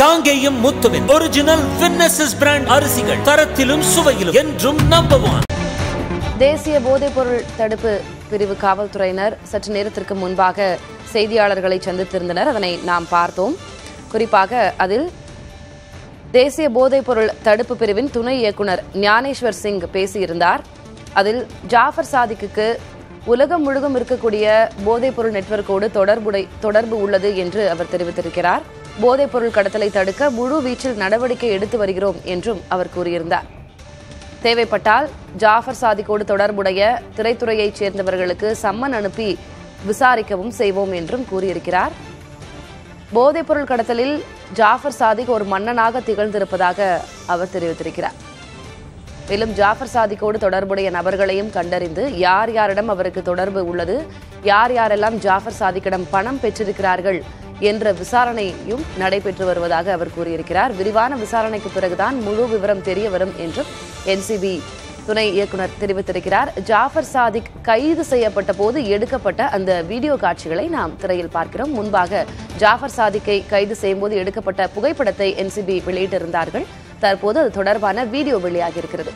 காங்கேயம் முத்துவின் original winners brand அரிசிகள் தரத்திலும் சுவையிலும் என்றும் நம்பர் ஒன் தேசிய போதைப்பொருள் தடுப்பு பிரிவு காவல்துறையினர் சற்று நேரத்திற்கு முன்பாக செய்தியாளர்களை சந்தித்திருந்தனர் அதனை நாம் பார்த்தோம் குறிப்பாக அதில் தேசிய போதைப்பொருள் தடுப்பு பிரிவின் துணை இயக்குனர் ஞானேஸ்வர் சிங் பேசியிருந்தார் அதில் ஜாஃபர் சாதிக்குக்கு உலகம் முழுவதும் இருக்கக்கூடிய போதைப்பொருள் நெட்வொர்க்கோடு தொடர்புடை தொடர்பு உள்ளது என்று அவர் தெரிவித்திருக்கிறார் போதைப்பொருள் கடத்தலை தடுக்க முழு வீச்சில் நடவடிக்கை எடுத்து வருகிறோம் என்றும் அவர் கூறியிருந்தார் தேவைப்பட்டால் ஜாஃபர் சாதிக்கோடு தொடர்புடைய திரைத்துறையைச் சேர்ந்தவர்களுக்கு சம்மன் அனுப்பி விசாரிக்கவும் செய்வோம் என்றும் கூறியிருக்கிறார் போதைப்பொருள் கடத்தலில் ஜாஃபர் சாதிக் ஒரு மன்னனாக திகழ்ந்திருப்பதாக அவர் தெரிவித்திருக்கிறார் மேலும் ஜாஃபர் சாதிக்கோடு தொடர்புடைய நபர்களையும் கண்டறிந்து யார் யாரிடம் அவருக்கு தொடர்பு உள்ளது யார் யாரெல்லாம் ஜாஃபர் சாதிக்கிடம் பணம் பெற்றிருக்கிறார்கள் என்ற விசாரணையும் நடைபெற்று வருவதாக அவர் கூறியிருக்கிறார் விரிவான விசாரணைக்கு பிறகுதான் முழு விவரம் தெரிய வரும் என்றும் என்சிபி துணை இயக்குனர் தெரிவித்திருக்கிறார் ஜாஃபர் சாதிக் கைது செய்யப்பட்ட போது எடுக்கப்பட்ட அந்த வீடியோ காட்சிகளை நாம் திரையில் பார்க்கிறோம் முன்பாக ஜாஃபர் சாதிக்கை கைது செய்யும்போது எடுக்கப்பட்ட புகைப்படத்தை என்சிபி வெளியிட்டிருந்தார்கள் தற்போது அது தொடர்பான வீடியோ வெளியாகியிருக்கிறது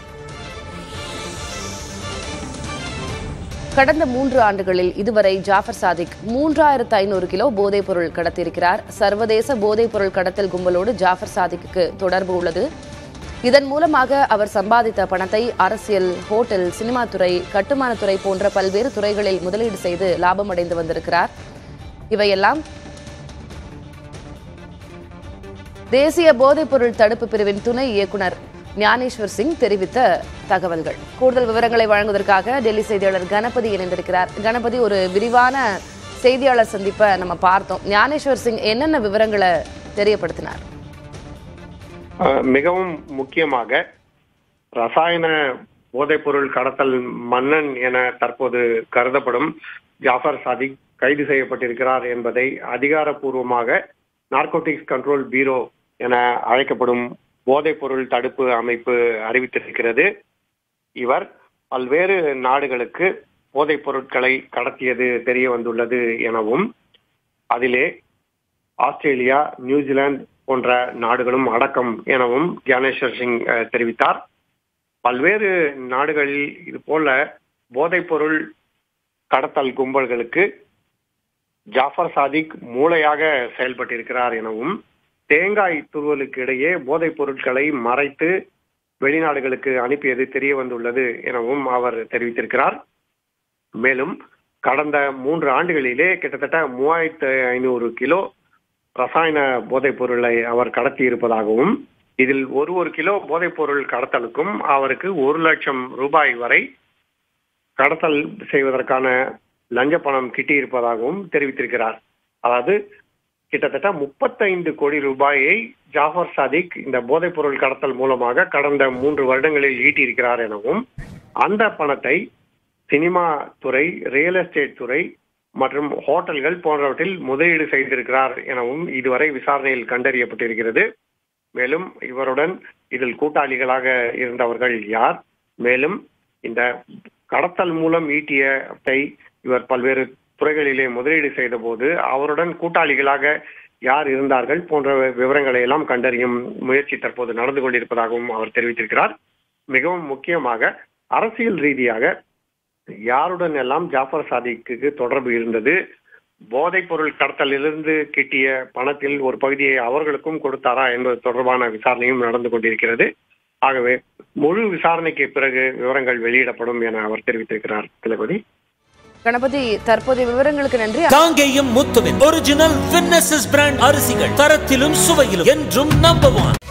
கடந்த மூன்று ஆண்டுகளில் இதுவரை ஜாஃபர் சாதிக் மூன்றாயிரத்து ஐநூறு கிலோ போதைப் பொருள் கடத்தியிருக்கிறார் சர்வதேச போதைப் பொருள் கடத்தல் கும்பலோடு ஜாஃபர் சாதிக்கு தொடர்பு உள்ளது இதன் மூலமாக அவர் சம்பாதித்த பணத்தை அரசியல் ஹோட்டல் சினிமா துறை கட்டுமானத்துறை போன்ற பல்வேறு துறைகளில் முதலீடு செய்து லாபம் அடைந்து வந்திருக்கிறார் இவையெல்லாம் தேசிய போதைப்பொருள் தடுப்பு பிரிவின் துணை இயக்குனர் ஞானேஸ்வர் சிங் தெரிவித்த தகவல்கள் கூடுதல் விவரங்களை வழங்குவதற்காக டெல்லி செய்தியாளர் கணபதி இணைந்திருக்கிறார் கணபதி ஒரு விரிவான செய்தியாளர் சந்திப்பை நம்ம பார்த்தோம் ஞானேஸ்வர் சிங் என்னென்ன விவரங்களை தெரியப்படுத்தினார் அஹ் மிகவும் முக்கியமாக ரசாயன போதைப்பொருள் கடத்தல் மன்னன் என தற்போது கருதப்படும் ஜாஃபர் சாதிக் கைது செய்யப்பட்டிருக்கிறார் என்பதை அதிகாரப்பூர்வமாக நார்கோட்டிக்ஸ் கண்ட்ரோல் பீரோ என அழைக்கப்படும் போதைப்பொருள் தடுப்பு அமைப்பு அறிவித்திருக்கிறது இவர் பல்வேறு நாடுகளுக்கு போதைப் பொருட்களை கடத்தியது தெரிய வந்துள்ளது எனவும் அதிலே ஆஸ்திரேலியா நியூசிலாந்து போன்ற நாடுகளும் அடக்கம் எனவும் கியானேஸ்வர் சிங் அஹ், தெரிவித்தார் பல்வேறு நாடுகளில் இது போல போதைப்பொருள் கடத்தல் கும்பல்களுக்கு ஜாஃபர் சாதிக் மூளையாக செயல்பட்டிருக்கிறார் எனவும் தேங்காய் துருவலுக்கு இடையே போதைப் பொருட்களை மறைத்து வெளிநாடுகளுக்கு அனுப்பியது தெரிய வந்துள்ளது எனவும் அவர் தெரிவித்திருக்கிறார் மேலும் கடந்த மூன்று ஆண்டுகளிலே கிட்டத்தட்ட மூவாயிரத்து ஐநூறு கிலோ ரசாயன போதைப் பொருளை அவர் கடத்தி இருப்பதாகவும் இதில் ஒரு ஒரு கிலோ போதைப் பொருள் கடத்தலுக்கும் அவருக்கு ஒரு லட்சம் ரூபாய் வரை கடத்தல் செய்வதற்கான லஞ்ச பணம் கிட்டியிருப்பதாகவும் தெரிவித்திருக்கிறார் அதாவது கிட்டத்தட்ட முப்பத்தைந்து கோடி ரூபாயை ஜாஃபர் சாதிக் இந்த போதைப் பொருள் கடத்தல் மூலமாக கடந்த மூன்று வருடங்களில் ஈட்டியிருக்கிறார் எனவும் அந்த பணத்தை சினிமா துறை ரியல் எஸ்டேட் துறை மற்றும் ஹோட்டல்கள் போன்றவற்றில் முதலீடு செய்திருக்கிறார் எனவும் இதுவரை விசாரணையில் கண்டறியப்பட்டிருக்கிறது மேலும் இவருடன் இதில் கூட்டாளிகளாக இருந்தவர்கள் யார் மேலும் இந்த கடத்தல் மூலம் ஈட்டியத்தை இவர் பல்வேறு துறைகளிலே முதலீடு செய்த போது அவருடன் கூட்டாளிகளாக யார் இருந்தார்கள் போன்ற விவரங்களை எல்லாம் கண்டறியும் முயற்சி தற்போது நடந்து கொண்டிருப்பதாகவும் அவர் தெரிவித்திருக்கிறார் மிகவும் முக்கியமாக அரசியல் ரீதியாக யாருடன் எல்லாம் ஜாஃபர் சாதிக்கு தொடர்பு இருந்தது போதைப் பொருள் கடத்தலிலிருந்து கிட்டிய பணத்தில் ஒரு பகுதியை அவர்களுக்கும் கொடுத்தாரா என்பது தொடர்பான விசாரணையும் நடந்து கொண்டிருக்கிறது ஆகவே முழு விசாரணைக்கு பிறகு விவரங்கள் வெளியிடப்படும் என அவர் தெரிவித்திருக்கிறார் திலபதி கணபதி தற்போதைய விவரங்களுக்கு நன்றி காங்கேயம் முத்துவின் ஒரிஜினல் வின்னசஸ் பிராண்ட் அரிசிகள் தரத்திலும் சுவையிலும் என்றும் நம்பர் ஒன்